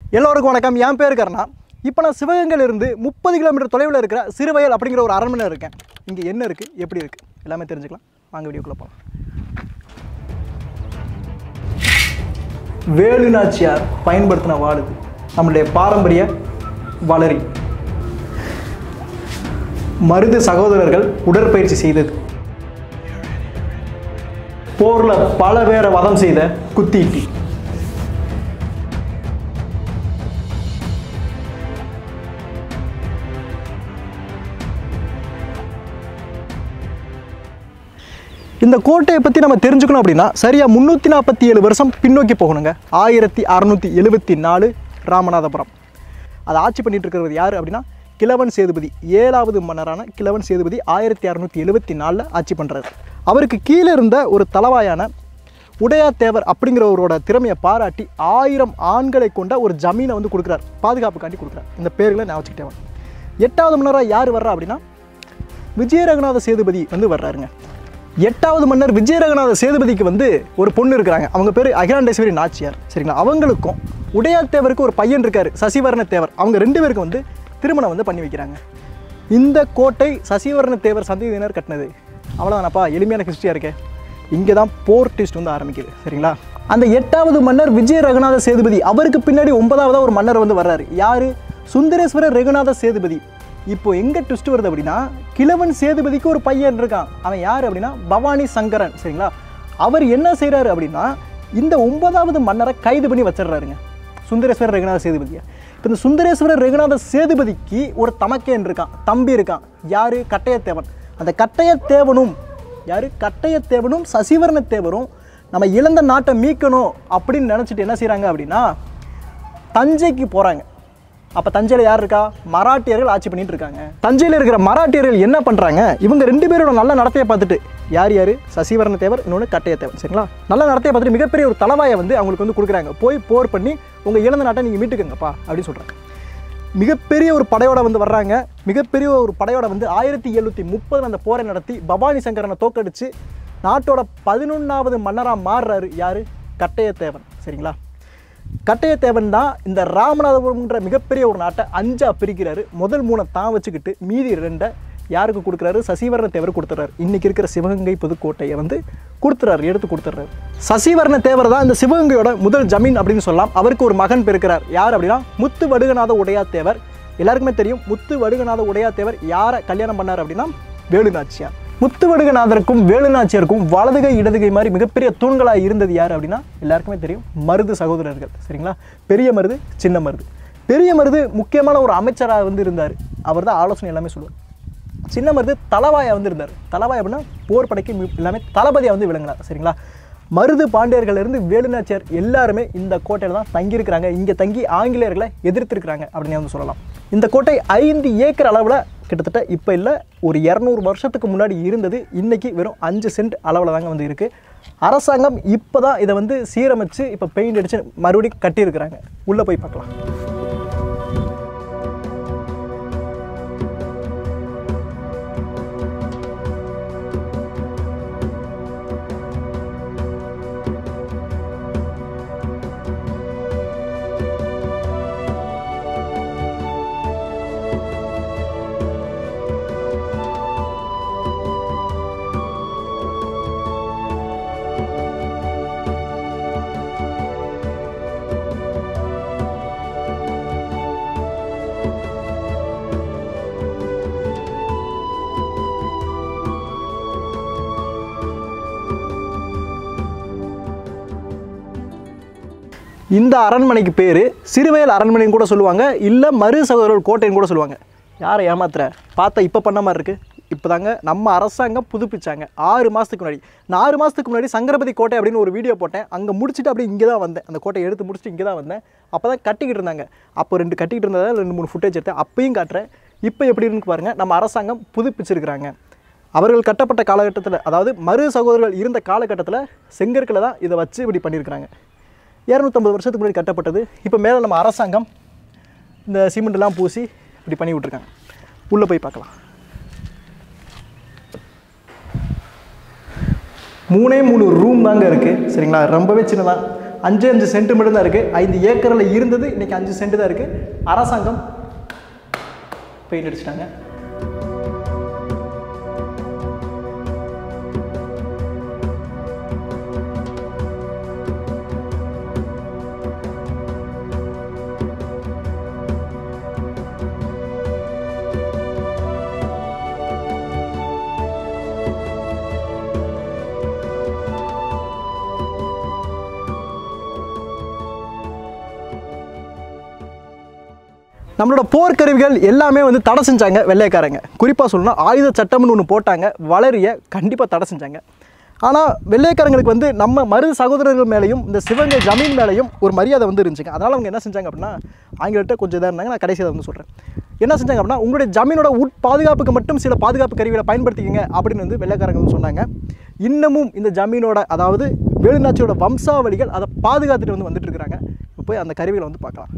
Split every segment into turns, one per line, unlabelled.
எல்லோருக்கும் வணக்கம் என் பேர் கருணா இப்போ நான் சிவகங்கையில இருந்து முப்பது கிலோமீட்டர் தொலைவில் இருக்கிற சிறுவயல் அப்படிங்கிற ஒரு அரண்மனை இருக்கேன் இங்கே என்ன இருக்குது எப்படி இருக்குது எல்லாமே தெரிஞ்சுக்கலாம் வாங்க வீடியோக்குள்ளே போகலாம் வேலு நாச்சியார் பயன்படுத்தின வாள் இது நம்மளுடைய பாரம்பரிய வளரி மருது சகோதரர்கள் உடற்பயிற்சி செய்தது போரில் பல பேரை வதம் செய்த குத்தீட்டி இந்த கோட்டையை பற்றி நம்ம தெரிஞ்சுக்கணும் அப்படின்னா சரியாக முந்நூற்றி நாற்பத்தி ஏழு வருஷம் பின்னோக்கி போகணுங்க ஆயிரத்தி அறநூற்றி எழுபத்தி நாலு ராமநாதபுரம் அதை ஆட்சி பண்ணிட்டு இருக்கிறது யார் அப்படின்னா கிழவன் சேதுபதி ஏழாவது மன்னரான கிழவன் சேதுபதி ஆயிரத்தி அறநூற்றி எழுபத்தி நாலில் ஆட்சி பண்ணுறாரு அவருக்கு கீழே இருந்த ஒரு தலவாயான உடையாத்தேவர் அப்படிங்கிறவரோட திறமையை பாராட்டி ஆயிரம் ஆண்களை கொண்ட ஒரு ஜமீனை வந்து கொடுக்குறார் பாதுகாப்புக்காண்டி கொடுக்குறார் இந்த பேர்களை நான் வச்சுக்கிட்டேன் எட்டாவது மன்னராக யார் வர்றா அப்படின்னா விஜயரகுநாத சேதுபதி வந்து வர்றாருங்க எட்டாவது மன்னர் விஜயரகுநாத சேதுபதிக்கு வந்து ஒரு பொண்ணு இருக்கிறாங்க அவங்க பேர் அகிலாண்டேஸ்வரி நாச்சியார் சரிங்களா அவங்களுக்கும் உடையாத்தேவருக்கு ஒரு பையன் இருக்காரு சசிவர்ண தேவர் அவங்க ரெண்டு பேருக்கும் வந்து திருமணம் வந்து பண்ணி வைக்கிறாங்க இந்த கோட்டை சசிவர்ண தேவர் சந்ததியினர் கட்டினது அவ்வளோதானப்பா எளிமையான ஹிஸ்ட்ரியாக இருக்கே இங்கே தான் போர் டெஸ்ட் வந்து ஆரம்பிக்குது சரிங்களா அந்த எட்டாவது மன்னர் விஜய ரகுநாத சேதுபதி அவருக்கு பின்னாடி ஒன்பதாவதா ஒரு மன்னர் வந்து வர்றாரு யாரு சுந்தரேஸ்வரர் ரகுநாத சேதுபதி இப்போ எங்க ட்விஸ்ட் வருது அப்படின்னா கிழவன் சேதுபதிக்கு ஒரு பையன் இருக்கான் அவன் யார் அப்படின்னா பவானி சங்கரன் சரிங்களா அவர் என்ன செய்றாரு அப்படின்னா இந்த ஒன்பதாவது மன்னரை கைது பண்ணி வச்சிடுறாருங்க சுந்தரேஸ்வரர் ரகுநாத சேதுபதியை இப்போ இந்த சுந்தரேஸ்வரர் ரகுநாத சேதுபதிக்கு ஒரு தமக்கேன் இருக்கான் தம்பி இருக்கான் யாரு கட்டையத்தேவன் அந்த கட்டையத்தேவனும் யாரு கட்டையத்தேவனும் சசிவர்ணத்தேவரும் நம்ம இழந்த நாட்டை மீட்கணும் அப்படின்னு நினச்சிட்டு என்ன செய்கிறாங்க அப்படின்னா தஞ்சைக்கு போகிறாங்க அப்போ தஞ்சையில் யார் இருக்கா மராட்டியர்கள் ஆட்சி பண்ணிட்டு இருக்காங்க தஞ்சையில் இருக்கிற மராட்டியர்கள் என்ன பண்ணுறாங்க இவங்க ரெண்டு பேரோட நல்ல நடத்தையை பார்த்துட்டு யார் யார் சசிவர்ண தேவர் இன்னொன்று கட்டையத்தேவன் சரிங்களா நல்ல நடத்தையை பார்த்துட்டு மிகப்பெரிய ஒரு தலவாயை வந்து அவங்களுக்கு வந்து கொடுக்குறாங்க போய் போர் பண்ணி உங்கள் இழந்த நாட்டை நீங்கள் மீட்டுக்கங்கப்பா அப்படின்னு சொல்கிறாங்க மிகப்பெரிய ஒரு படையோட வந்து வர்றாங்க மிகப்பெரிய ஒரு படையோட வந்து ஆயிரத்தி எழுநூற்றி முப்பதில் அந்த போரை நடத்தி பவானி சங்கரனை தோக்கடிச்சு நாட்டோட பதினொன்றாவது மன்னராக மாறுறாரு யார் கட்டையத்தேவன் சரிங்களா கட்டையத்தேவன் தான் இந்த ராமநாதபுரம்ன்ற மிகப்பெரிய ஒரு நாட்டை அஞ்சா பிரிக்கிறாரு முதல் மூணை தான் வச்சுக்கிட்டு மீதி ரெண்டை யாருக்கு கொடுக்குறாரு சசிவர்ண தேவர் கொடுத்துறாரு இன்னைக்கு இருக்கிற சிவகங்கை புதுக்கோட்டையை வந்து கொடுத்துறாரு எடுத்து கொடுத்துறாரு சசிவர்ண தேவர் தான் இந்த சிவகங்கையோட முதல் ஜமீன் அப்படின்னு சொல்லலாம் அவருக்கு ஒரு மகன் பிறக்கிறார் யார் அப்படின்னா முத்து வடுகநாத உடையா தேவர் எல்லாருக்குமே தெரியும் முத்து வடுகநாத உடையா தேவர் யாரை கல்யாணம் பண்ணார் அப்படின்னா வேலுநாச்சியார் முத்து வடுகநாதருக்கும் வேலுநாச்சியாருக்கும் வலதுகை இடதுகை மாதிரி மிகப்பெரிய தூண்களாக இருந்தது யார் அப்படின்னா எல்லாருக்குமே தெரியும் மருது சகோதரர்கள் சரிங்களா பெரிய மருது சின்ன மருது பெரிய மருது முக்கியமான ஒரு அமைச்சராக வந்து இருந்தார் அவர் தான் ஆலோசனை எல்லாமே சொல்லுவார் சின்ன மருது தலவாயா வந்து இருந்தார் தலவாய் அப்படின்னா போர் படைக்கு மி- எல்லாமே தளபதியாக வந்து விளங்கினார் சரிங்களா மருது பாண்டியர்கள்ல இருந்து வேலுநாச்சியார் எல்லாருமே இந்த கோட்டையில் தான் தங்கியிருக்கிறாங்க இங்கே தங்கி ஆங்கிலேயர்களை எதிர்த்திருக்கிறாங்க அப்படின்னு வந்து சொல்லலாம் இந்த கோட்டை ஐந்து ஏக்கர் அளவில் கிட்டத்தட்ட இப்போ இல்லை ஒரு இரநூறு வருஷத்துக்கு முன்னாடி இருந்தது இன்னைக்கு வெறும் அஞ்சு சென்ட் அளவில் தாங்க வந்து இருக்குது அரசாங்கம் இப்போ தான் இதை வந்து சீரமைச்சு இப்போ பெயிண்ட் அடித்து மறுபடியும் கட்டியிருக்கிறாங்க உள்ளே போய் பார்க்கலாம் இந்த அரண்மனைக்கு பேர் சிறுவயல் அரண்மனைன்னு கூட சொல்லுவாங்க இல்லை மரு சகோதரர் கோட்டைன்னு கூட சொல்லுவாங்க யாரை ஏமாத்துற பார்த்தா இப்போ பண்ண மாதிரி இருக்குது இப்போ தாங்க நம்ம அரசாங்கம் புதுப்பிச்சாங்க ஆறு மாதத்துக்கு முன்னாடி நான் ஆறு மாதத்துக்கு முன்னாடி சங்கரபதி கோட்டை அப்படின்னு ஒரு வீடியோ போட்டேன் அங்கே முடிச்சுட்டு அப்படியே இங்கே தான் வந்தேன் அந்த கோட்டையை எடுத்து முடிச்சுட்டு இங்கே தான் வந்தேன் அப்போ தான் கட்டிக்கிட்டு இருந்தாங்க அப்போ ரெண்டு கட்டிக்கிட்டு இருந்ததை ரெண்டு மூணு ஃபுட்டேஜ் எடுத்தேன் அப்பயும் காட்டுறேன் இப்போ எப்படி இருக்குன்னு பாருங்கள் நம்ம அரசாங்கம் புதுப்பிச்சிருக்கிறாங்க அவர்கள் கட்டப்பட்ட காலகட்டத்தில் அதாவது மரு சகோதரர்கள் இருந்த காலகட்டத்தில் செங்கற்களை தான் இதை வச்சு இப்படி பண்ணியிருக்கிறாங்க இரநூத்தம்பது வருஷத்துக்கு முன்னாடி கட்டப்பட்டது இப்போ மேலே நம்ம அரசாங்கம் இந்த சிமெண்ட்லாம் பூசி இப்படி பண்ணி விட்ருக்காங்க உள்ளே போய் பார்க்கலாம் மூணே மூணு ரூம் தாங்க இருக்குது சரிங்களா ரொம்பவே சின்னதாக அஞ்சு அஞ்சு சென்ட் மட்டும் தான் இருக்குது ஐந்து ஏக்கரில் இருந்தது இன்றைக்கி அஞ்சு சென்ட் தான் இருக்குது அரசாங்கம் பெயிண்ட் அடிச்சிட்டாங்க நம்மளோட போர்க்கருவிகள் எல்லாமே வந்து தடை செஞ்சாங்க வெள்ளைக்காரங்க குறிப்பாக சொல்லணும்னா ஆயுத சட்டம்னு ஒன்று போட்டாங்க வளரிய கண்டிப்பாக தடை செஞ்சாங்க ஆனால் வெள்ளைக்காரங்களுக்கு வந்து நம்ம மருது சகோதரர்கள் மேலேயும் இந்த சிவகங்கை ஜமீன் மேலேயும் ஒரு மரியாதை வந்து இருந்துச்சுங்க அதனால் அவங்க என்ன செஞ்சாங்க அப்படின்னா ஆங்கிலர்கிட்ட கொஞ்சம் இதாக இருந்தாங்க நான் கடைசியாக வந்து சொல்கிறேன் என்ன செஞ்சாங்க அப்படின்னா உங்களுடைய ஜமீனோட உட் பாதுகாப்புக்கு மட்டும் சில பாதுகாப்பு கருவிகளை பயன்படுத்திக்கங்க அப்படின்னு வந்து வெள்ளைக்காரங்க வந்து சொன்னாங்க இன்னமும் இந்த ஜமீனோட அதாவது வேலுநாச்சியோட வம்சாவளிகள் அதை பாதுகாத்துட்டு வந்து வந்துட்டு இருக்கிறாங்க இப்போ போய் அந்த கருவிகளை வந்து பார்க்கலாம்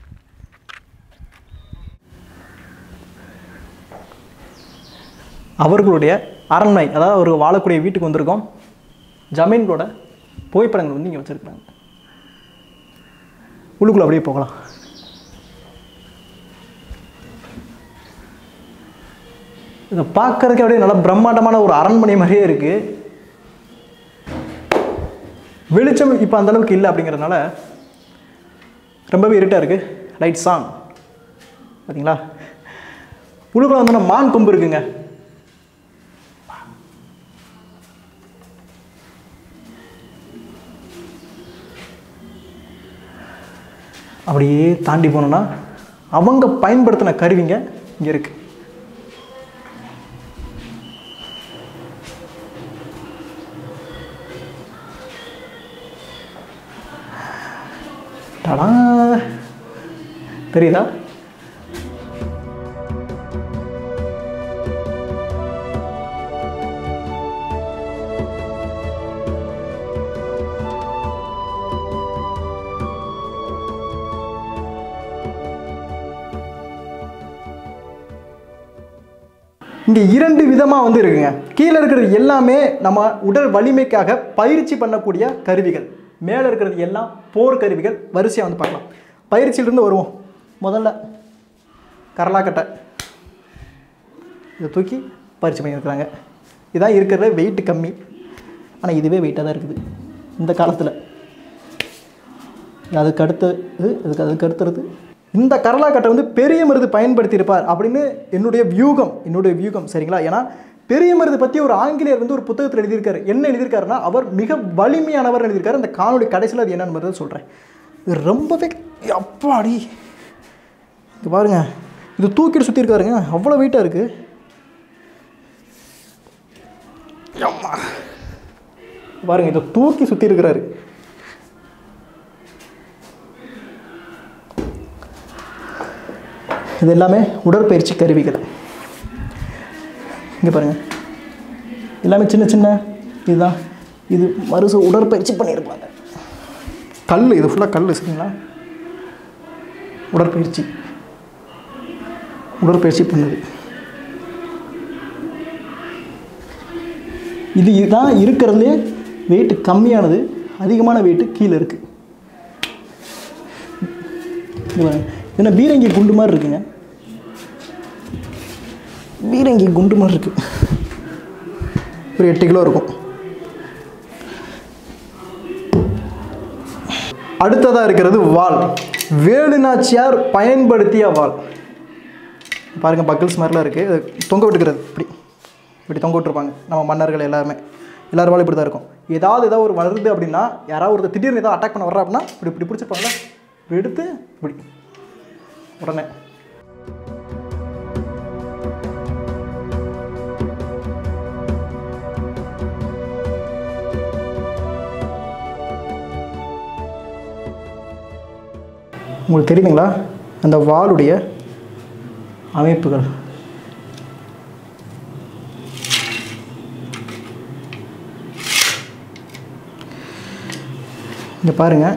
அவர்களுடைய அரண்மனை அதாவது அவர் வாழக்கூடிய வீட்டுக்கு வந்திருக்கோம் ஜமீன்களோட புகைப்படங்கள் வந்து இங்கே வச்சுருக்குறாங்க உள்ளுக்குள்ள அப்படியே போகலாம் இதை பார்க்கறதுக்கு அப்படியே நல்ல பிரம்மாண்டமான ஒரு அரண்மனை மாதிரியே இருக்குது வெளிச்சம் இப்போ அந்த அளவுக்கு இல்லை அப்படிங்கிறதுனால ரொம்பவே இருட்டாக இருக்குது லைட்ஸ் ஆன் பார்த்தீங்களா உள்ளுக்குள்ள வந்தோன்னா மான் கொம்பு இருக்குங்க அப்படியே தாண்டி போனோம்னா அவங்க பயன்படுத்தின கருவிங்க இங்கே இருக்கு டடா தெரியுதா இங்கே இரண்டு விதமாக வந்து இருக்குங்க கீழே இருக்கிறது எல்லாமே நம்ம உடல் வலிமைக்காக பயிற்சி பண்ணக்கூடிய கருவிகள் மேலே இருக்கிறது எல்லாம் போர் கருவிகள் வரிசையாக வந்து பார்க்கலாம் பயிற்சியிலிருந்து வருவோம் முதல்ல கரலாக்கட்டை இதை தூக்கி பயிற்சி பண்ணியிருக்கிறாங்க இதான் இருக்கிறத வெயிட் கம்மி ஆனால் இதுவே வெயிட்டாக தான் இருக்குது இந்த காலத்தில் அதுக்கு அடுத்தது அதுக்கு அதுக்கு அடுத்தது இந்த கரலாக்கட்டை வந்து பெரிய மருது பயன்படுத்தியிருப்பார் அப்படின்னு என்னுடைய வியூகம் என்னுடைய வியூகம் சரிங்களா ஏன்னா பெரிய மருது பற்றி ஒரு ஆங்கிலேயர் வந்து ஒரு புத்தகத்தில் எழுதியிருக்காரு என்ன எழுதியிருக்காருன்னா அவர் மிக வலிமையானவர் எழுதியிருக்காரு அந்த காணொளி கடைசியில் அது என்னன்னு சொல்கிறேன் இது ரொம்பவே அப்பாடி இது பாருங்க இது தூக்கிட்டு சுற்றி இருக்காருங்க அவ்வளோ வெயிட்டாக இருக்குது அம்மா. பாருங்க இதை தூக்கி சுற்றி இருக்கிறாரு இது எல்லாமே உடற்பயிற்சி கருவிகள் இங்கே பாருங்கள் எல்லாமே சின்ன சின்ன இதுதான் இது மறுசு உடற்பயிற்சி பண்ணியிருப்பாங்க கல் இது ஃபுல்லாக கல் சரிங்களா உடற்பயிற்சி உடற்பயிற்சி பண்ணுது இது இதுதான் இருக்கிறதுலே வெயிட் கம்மியானது அதிகமான வெயிட்டு கீழே இருக்குது இது பாருங்க. இது என்ன பீரங்கி குண்டு மாதிரி இருக்குங்க பீரங்கி குண்டு மாதிரி இருக்கு ஒரு எட்டு கிலோ இருக்கும் அடுத்ததாக இருக்கிறது வாள் வேலுநாச்சியார் பயன்படுத்திய வாள் பாருங்கள் பக்கிள்ஸ் மாதிரிலாம் இருக்குது இது தொங்க விட்டுக்கிறது இப்படி இப்படி தொங்க விட்டுருப்பாங்க நம்ம மன்னர்கள் எல்லாருமே எல்லாரும் வாழும் இப்படி தான் இருக்கும் ஏதாவது ஏதாவது ஒரு வருது அப்படின்னா யாராவது ஒருத்தர் திடீர்னு ஏதாவது அட்டாக் பண்ண வர்றா அப்படின்னா இப்படி இப்படி பிடிச்சிருப்பாங்களா இப்படி எடுத்து இப்படி உடனே உங்களுக்கு தெரியுதுங்களா அந்த வாளுடைய அமைப்புகள் இங்கே பாருங்கள்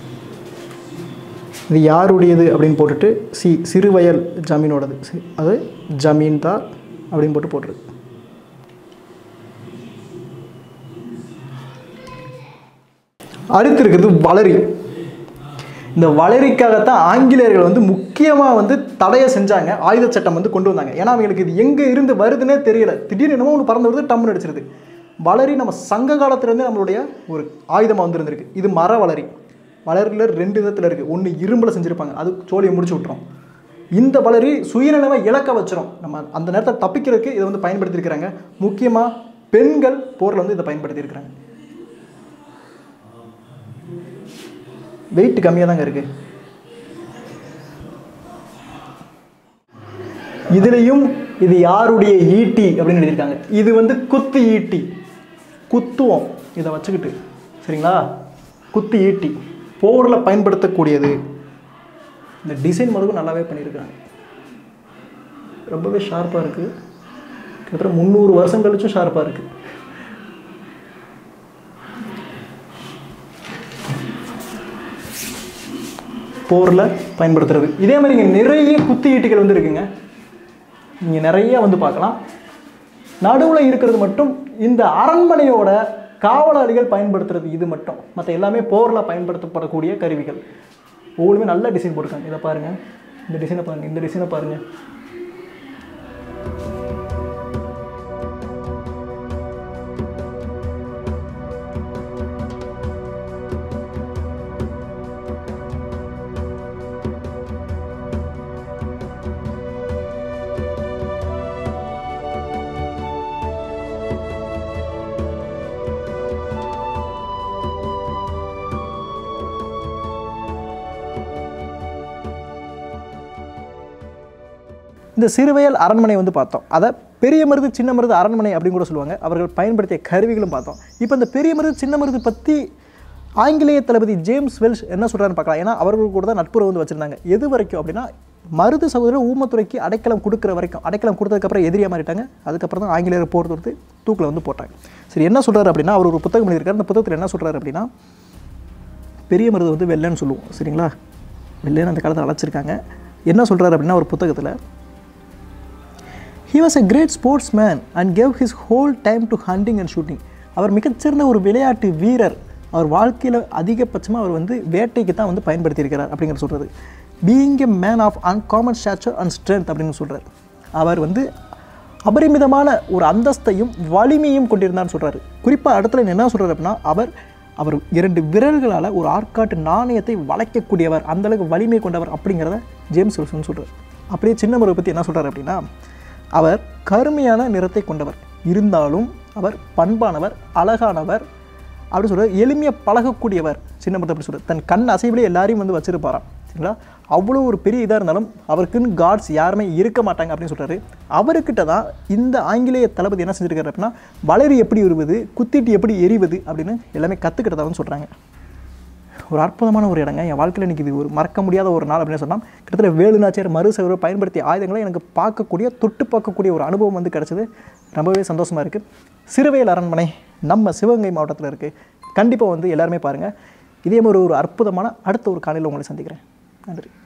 இது யாருடையது அப்படின்னு போட்டுட்டு சி சிறுவயல் ஜமீனோடது சி- அது ஜமீன்தார் அப்படின்னு போட்டு போட்டுருக்கு அடுத்து இருக்கிறது வளரி இந்த வளரிக்காகத்தான் ஆங்கிலேயர்கள் வந்து முக்கியமாக வந்து தடையை செஞ்சாங்க ஆயுத சட்டம் வந்து கொண்டு வந்தாங்க ஏன்னா அவங்களுக்கு இது எங்கே இருந்து வருதுன்னே தெரியல திடீர்னு என்னமோ ஒன்று பறந்து வருது டம்முன்னு அடிச்சிருது வளரி நம்ம சங்க காலத்துலேருந்தே நம்மளுடைய ஒரு ஆயுதமாக வந்துருந்துருக்கு இது மர வளரி வளரியில் ரெண்டு விதத்தில் இருக்குது ஒன்று இரும்பில் செஞ்சுருப்பாங்க அது சோழியை முடிச்சு விட்ரும் இந்த வளரி சுயநிலைவை இழக்க வச்சிரும் நம்ம அந்த நேரத்தை தப்பிக்கிறதுக்கு இதை வந்து பயன்படுத்தியிருக்கிறாங்க முக்கியமாக பெண்கள் போரில் வந்து இதை பயன்படுத்தியிருக்கிறாங்க வெயிட் கம்மியாக தாங்க இருக்குது இதுலேயும் இது யாருடைய ஈட்டி அப்படின்னு எழுதியிருக்காங்க இது வந்து குத்து ஈட்டி குத்துவோம் இதை வச்சுக்கிட்டு சரிங்களா குத்து ஈட்டி போரில் பயன்படுத்தக்கூடியது இந்த டிசைன் முதல்ல நல்லாவே பண்ணியிருக்காங்க ரொம்பவே ஷார்ப்பாக இருக்குது கிட்டத்தட்ட முந்நூறு வருஷம் கழிச்சும் ஷார்ப்பாக இருக்குது போரில் பயன்படுத்துறது இதே மாதிரி இங்கே நிறைய குத்து ஈட்டிகள் வந்து இருக்குங்க இங்கே நிறைய வந்து பார்க்கலாம் நடுவில் இருக்கிறது மட்டும் இந்த அரண்மனையோட காவலாளிகள் பயன்படுத்துறது இது மட்டும் மற்ற எல்லாமே போரில் பயன்படுத்தப்படக்கூடிய கருவிகள் ஒவ்வொருமே நல்ல டிசைன் போட்டிருக்காங்க இதை பாருங்கள் இந்த டிசைனை பாருங்கள் இந்த டிசைனை பாருங்கள் இந்த சிறுவயல் அரண்மனை வந்து பார்த்தோம் அதை பெரிய மருது சின்ன மருது அரண்மனை அப்படின்னு கூட சொல்லுவாங்க அவர்கள் பயன்படுத்திய கருவிகளும் பார்த்தோம் இப்போ இந்த பெரிய மருது சின்ன மருது பற்றி ஆங்கிலேய தளபதி ஜேம்ஸ் வெல்ஷ் என்ன சொல்கிறாருன்னு பார்க்கலாம் ஏன்னா அவர்கள் கூட தான் நட்புறவு வந்து வச்சுருந்தாங்க எது வரைக்கும் அப்படின்னா மருது சகோதரர் ஊமத்துறைக்கு அடைக்கலம் கொடுக்குற வரைக்கும் அடைக்கலம் கொடுத்ததுக்கப்புறம் எதிரியாக மாறிட்டாங்க அதுக்கப்புறம் தான் ஆங்கிலேயர் போர் தொடுத்து தூக்கில் வந்து போட்டாங்க சரி என்ன சொல்கிறாரு அப்படின்னா அவர் ஒரு புத்தகம் எழுதியிருக்காரு அந்த புத்தகத்தில் என்ன சொல்கிறாரு அப்படின்னா பெரிய மருது வந்து வெள்ளைன்னு சொல்லுவோம் சரிங்களா வெள்ளைன்னு அந்த காலத்தில் அழைச்சிருக்காங்க என்ன சொல்கிறாரு அப்படின்னா ஒரு புத்தகத்தில் he was a great sportsman and gave his whole time to hunting and shooting அவர் மிகச்சிறந்த ஒரு விளையாட்டு வீரர் அவர் வாழ்க்கையில் அதிகபட்சமாக அவர் வந்து வேட்டைக்கு தான் வந்து பயன்படுத்தியிருக்கிறார் அப்படிங்கிற சொல்கிறது being a man of uncommon stature and strength அப்படின்னு சொல்கிறார் அவர் வந்து அபரிமிதமான ஒரு அந்தஸ்தையும் வலிமையும் கொண்டிருந்தார்னு சொல்கிறாரு குறிப்பாக இடத்துல என்ன சொல்கிறார் அப்படின்னா அவர் அவர் இரண்டு விரல்களால் ஒரு ஆற்காட்டு நாணயத்தை வளைக்கக்கூடியவர் அந்த அளவுக்கு வலிமை கொண்டவர் அப்படிங்கிறத ஜேம்ஸ் வில்சன் சொல்கிறார் அப்படியே சின்ன முறை பற்றி என்ன சொல்கிறார் அப்படின்னா அவர் கருமையான நிறத்தை கொண்டவர் இருந்தாலும் அவர் பண்பானவர் அழகானவர் அப்படி சொல்கிறார் எளிமையாக பழகக்கூடியவர் சின்ன முறை அப்படி சொல்கிறார் தன் கண் அசைவிலே எல்லாரையும் வந்து வச்சிருப்பாராம் சரிங்களா அவ்வளோ ஒரு பெரிய இதாக இருந்தாலும் அவருக்குன்னு காட்ஸ் யாருமே இருக்க மாட்டாங்க அப்படின்னு சொல்கிறாரு அவர்கிட்ட தான் இந்த ஆங்கிலேய தளபதி என்ன செஞ்சிருக்காரு அப்படின்னா வளரி எப்படி உருவது குத்திட்டு எப்படி எரிவது அப்படின்னு எல்லாமே கற்றுக்கிட்டதாகவும் சொல்கிறாங்க ஒரு அற்புதமான ஒரு இடங்க என் வாழ்க்கையில் எனக்கு இது ஒரு மறக்க முடியாத ஒரு நாள் அப்படின்னு சொன்னால் கிட்டத்தட்ட வேலுநாச்சியார் மறுசெவரை பயன்படுத்திய ஆயுதங்களை எனக்கு பார்க்கக்கூடிய தொட்டு பார்க்கக்கூடிய ஒரு அனுபவம் வந்து கிடச்சிது ரொம்பவே சந்தோஷமாக இருக்குது சிறுவையில் அரண்மனை நம்ம சிவகங்கை மாவட்டத்தில் இருக்குது கண்டிப்பாக வந்து எல்லாருமே பாருங்கள் இதே மாதிரி ஒரு அற்புதமான அடுத்த ஒரு காலையில் உங்களை சந்திக்கிறேன் நன்றி